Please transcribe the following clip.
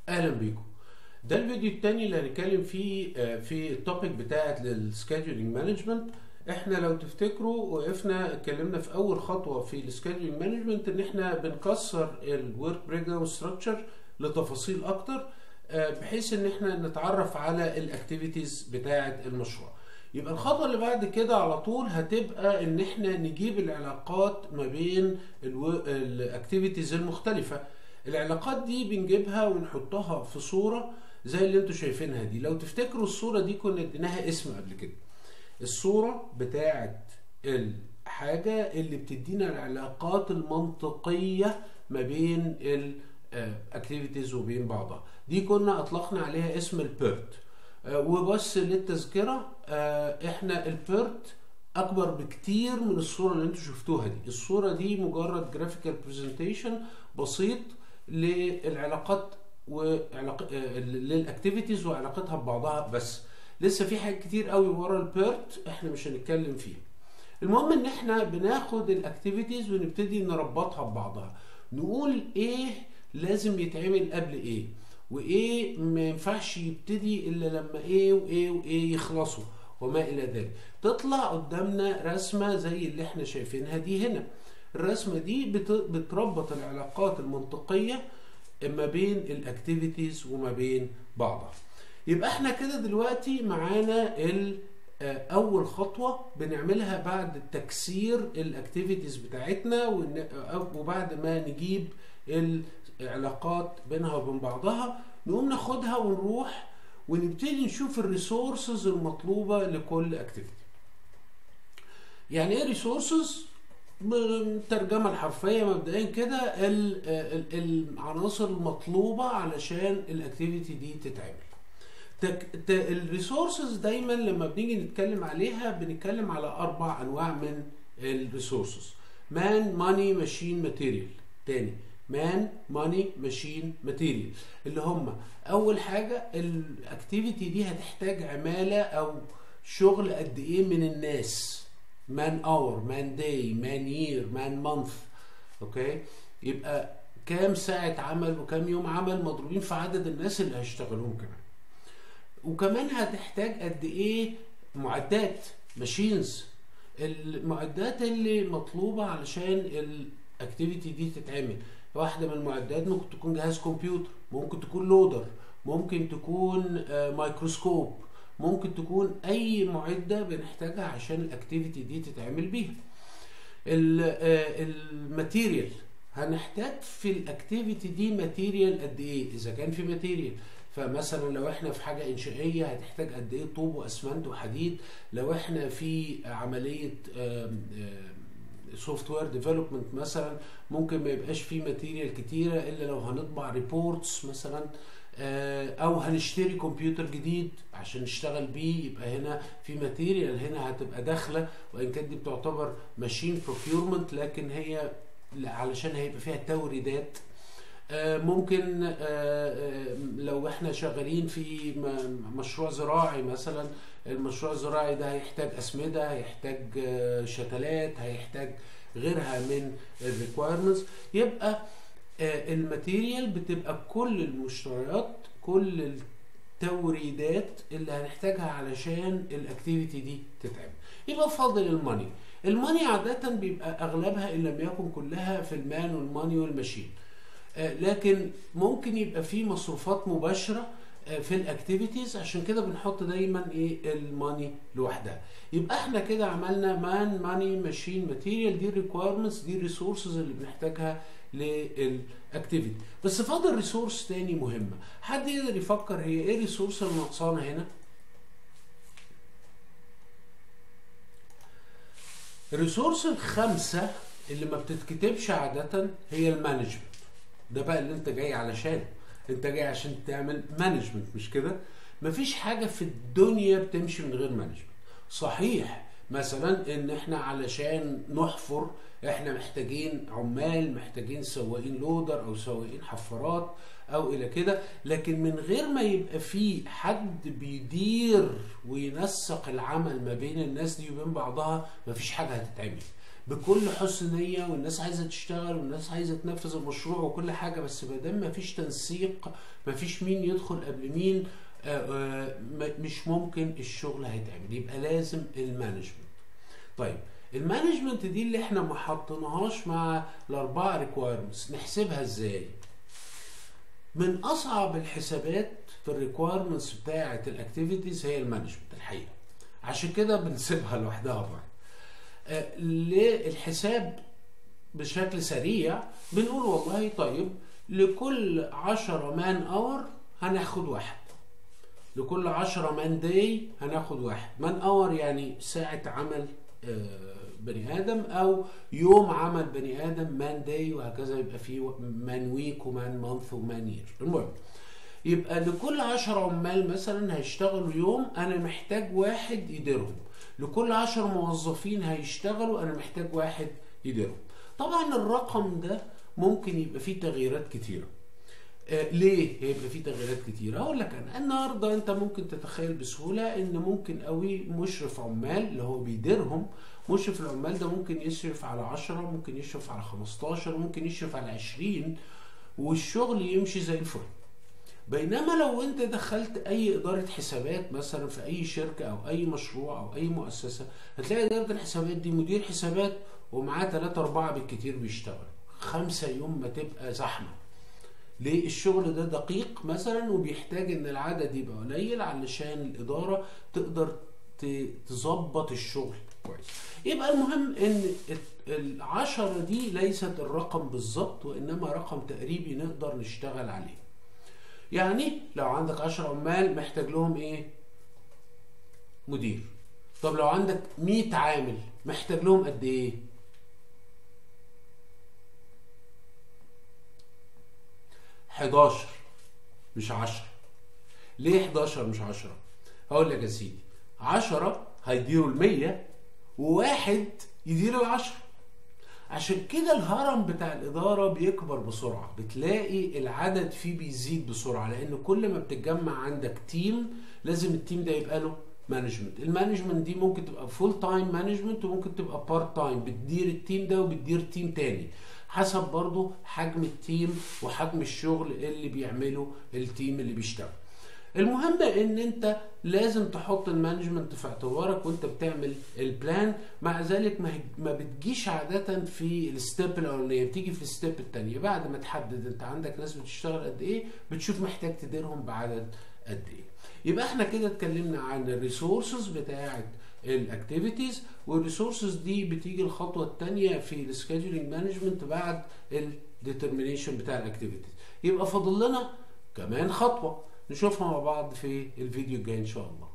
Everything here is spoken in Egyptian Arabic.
اهلا بيكم ده الفيديو التاني اللي هنتكلم فيه آه، في التوبيك بتاعت السكادجولينج مانجمنت احنا لو تفتكروا وقفنا اتكلمنا في اول خطوه في السكادجولينج مانجمنت ان احنا بنكسر الورك بريك داون ستراكشر لتفاصيل اكتر آه، بحيث ان احنا نتعرف على الاكتيفيتيز بتاعه المشروع يبقى الخطوه اللي بعد كده على طول هتبقى ان احنا نجيب العلاقات ما بين الاكتيفيتيز المختلفه العلاقات دي بنجيبها ونحطها في صوره زي اللي انتوا شايفينها دي لو تفتكروا الصوره دي كنا اديناها اسم قبل كده الصوره بتاعه الحاجه اللي بتدينا العلاقات المنطقيه ما بين الاكتيفيتيز وبين بعضها دي كنا اطلقنا عليها اسم البيرت وبس للتذكره آه، احنا البيرت اكبر بكتير من الصوره اللي انتوا شفتوها دي الصوره دي مجرد جرافيكال برزنتيشن بسيط للعلاقات وعلاق... آه، للاكتيفيتيز وعلاقتها ببعضها بس لسه في حاجات كتير قوي ورا البيرت احنا مش هنتكلم فيها المهم ان احنا بناخد الاكتيفيتيز ونبتدي نربطها ببعضها نقول ايه لازم يتعمل قبل ايه وايه ما ينفعش يبتدي الا لما ايه وايه وايه يخلصوا وما الى ذلك تطلع قدامنا رسمه زي اللي احنا شايفينها دي هنا الرسمه دي بت- بتربط العلاقات المنطقيه ما بين الاكتيفيتيز وما بين بعضها يبقى احنا كده دلوقتي معانا ال آه، اول خطوه بنعملها بعد تكسير الاكتيفيتيز بتاعتنا ون- أو- وبعد ما نجيب العلاقات بينها وبين بعضها نقوم ناخدها ونروح ونبتدي نشوف الريسورسز المطلوبه لكل اكتيفيتي يعني ايه ريسورسز بالترجمه الحرفيه مبدئيا كده ال- ال- العناصر المطلوبه علشان الاكتيفيتي دي تتعمل الريسورسز دايما لما بنيجي نتكلم عليها بنتكلم على اربع انواع من الريسورسز مان ماني ماشين ماتيريال تاني مان ماني ماشين ماتيريال اللي هم اول حاجه الاكتيفيتي دي هتحتاج عماله او شغل قد ايه من الناس مان اور مان داي مان يير مان مانث اوكي يبقى كام ساعه عمل وكام يوم عمل مضروبين في عدد الناس اللي هيشتغلوهم كمان وكمان هتحتاج قد ايه معدات ماشينز المعدات اللي مطلوبه علشان الاكتيفيتي دي تتعمل واحده من المعدات ممكن تكون جهاز كمبيوتر ممكن تكون لودر ممكن تكون آه، مايكروسكوب ممكن تكون اي معده بنحتاجها عشان الاكتيفيتي دي تتعمل بيها ال- آه، الماتيريال هنحتاج في الاكتيفيتي دي ماتيريال قد ايه اذا كان في ماتيريال فمثلا لو احنا في حاجه انشائيه هتحتاج قد ايه طوب واسمنت وحديد لو احنا في عمليه سوفت وير ديفلوبمنت مثلا ممكن ما يبقاش فيه ماتيريال كتيره الا لو هنطبع ريبورتس مثلا آه، او هنشتري كمبيوتر جديد عشان نشتغل بيه يبقى هنا في ماتيريال هنا هتبقى داخله وان كانت دي بتعتبر ماشين بروكيورمنت لكن هي علشان هيبقى فيها توريدات آه، ممكن آه، آه، لو احنا شغالين في م- مشروع زراعي مثلا المشروع الزراعي ده هيحتاج اسمده هيحتاج آه، شتلات هيحتاج غيرها من الريكويرمنتس يبقى آه، الماتيريال بتبقى كل المشتريات كل التوريدات اللي هنحتاجها علشان الاكتيفيتي دي تتعمل يبقى فاضل الماني الماني عادة بيبقى اغلبها ان لم يكن كلها في المان والماني والماشين آه، لكن ممكن يبقى في مصروفات مباشره آه، في الاكتيفيتيز عشان كده بنحط دايما ايه الماني لوحدها يبقى احنا كده عملنا مان ماني ماشين ماتيريال دي الريكويرمنتس دي الريسورسز اللي بنحتاجها للاكتيفيتي بس فاضل ريسورس تاني مهمه حد يقدر يفكر هي ايه الريسورس اللي ناقصانا هنا الريسورس الخامسه اللي ما بتتكتبش عاده هي المانجمنت ده بقى اللي انت جاي علشانه انت جاي عشان تعمل مانجمنت مش كده مفيش حاجه في الدنيا بتمشي من غير مانجمنت صحيح مثلا ان احنا علشان نحفر احنا محتاجين عمال محتاجين سواقين لودر او سواقين حفارات او الى كده لكن من غير ما يبقى في حد بيدير وينسق العمل ما بين الناس دي وبين بعضها مفيش حاجه هتتعمل بكل حسن نيه والناس عايزه تشتغل والناس عايزه تنفذ المشروع وكل حاجه بس ما دام ما فيش تنسيق ما فيش مين يدخل قبل مين آه، آه، م- مش ممكن الشغل هيتعمل يبقى لازم المانجمنت طيب المانجمنت دي اللي احنا ما حطيناهاش مع الاربعه ريكوايرمنتس نحسبها ازاي من اصعب الحسابات في الريكوايرمنتس بتاعه الاكتيفيتيز هي المانجمنت الحقيقه عشان كده بنسيبها لوحدها برضه آه، للحساب بشكل سريع بنقول والله طيب لكل 10 مان اور هناخد واحد لكل 10 مان داي هناخد واحد مان اور يعني ساعة عمل آه، بني ادم او يوم عمل بني ادم مان داي وهكذا يبقى في مان ويك ومان مانث ومان يير المهم يبقى لكل 10 عمال مثلا هيشتغلوا يوم انا محتاج واحد يديرهم لكل 10 موظفين هيشتغلوا انا محتاج واحد يديرهم طبعا الرقم ده ممكن يبقى فيه تغييرات كتيره آه، ليه هيبقى فيه تغييرات كتيره هقول لك انا النهارده انت ممكن تتخيل بسهوله ان ممكن قوي مشرف عمال اللي هو بيديرهم مشرف العمال ده ممكن يشرف على 10 ممكن يشرف على 15 ممكن يشرف على 20 والشغل يمشي زي الفل بينما لو انت دخلت اي اداره حسابات مثلا في اي شركه او اي مشروع او اي مؤسسه هتلاقي اداره الحسابات دي مدير حسابات ومعاه 3 4 بالكتير بيشتغل خمسة يوم ما تبقى زحمه ليه الشغل ده دقيق مثلا وبيحتاج ان العدد يبقى قليل علشان الاداره تقدر ت- تظبط الشغل كويس يبقى المهم ان العشرة دي ليست الرقم بالظبط وانما رقم تقريبي نقدر نشتغل عليه يعني لو عندك 10 عمال محتاج لهم ايه مدير طب لو عندك 100 عامل محتاج لهم قد ايه حداشر مش عشرة ليه 11 مش 10 هقول لك يا سيدي 10 هيديروا المية وواحد يدير العشرة عشان كده الهرم بتاع الإدارة بيكبر بسرعة بتلاقي العدد فيه بيزيد بسرعة لأن كل ما بتتجمع عندك تيم لازم التيم ده يبقى له مانجمنت المانجمنت دي ممكن تبقى فول تايم مانجمنت وممكن تبقى بارت تايم بتدير التيم ده وبتدير تيم تاني حسب برضو حجم التيم وحجم الشغل اللي بيعمله التيم اللي بيشتغل المهم ان انت لازم تحط المانجمنت في اعتبارك وانت بتعمل البلان مع ذلك ما, هي- ما بتجيش عادة في الستيب الاولانية بتيجي في الستيب التانية بعد ما تحدد انت عندك ناس بتشتغل قد ايه بتشوف محتاج تديرهم بعدد قد ايه يبقى احنا كده اتكلمنا عن الريسورسز بتاعه الاكتيفيتيز والريسورسز دي بتيجي الخطوه الثانيه في السكيدولينج مانجمنت بعد الديترمينيشن بتاع الاكتيفيتيز يبقى فاضل لنا كمان خطوه نشوفها مع بعض في الفيديو الجاي ان شاء الله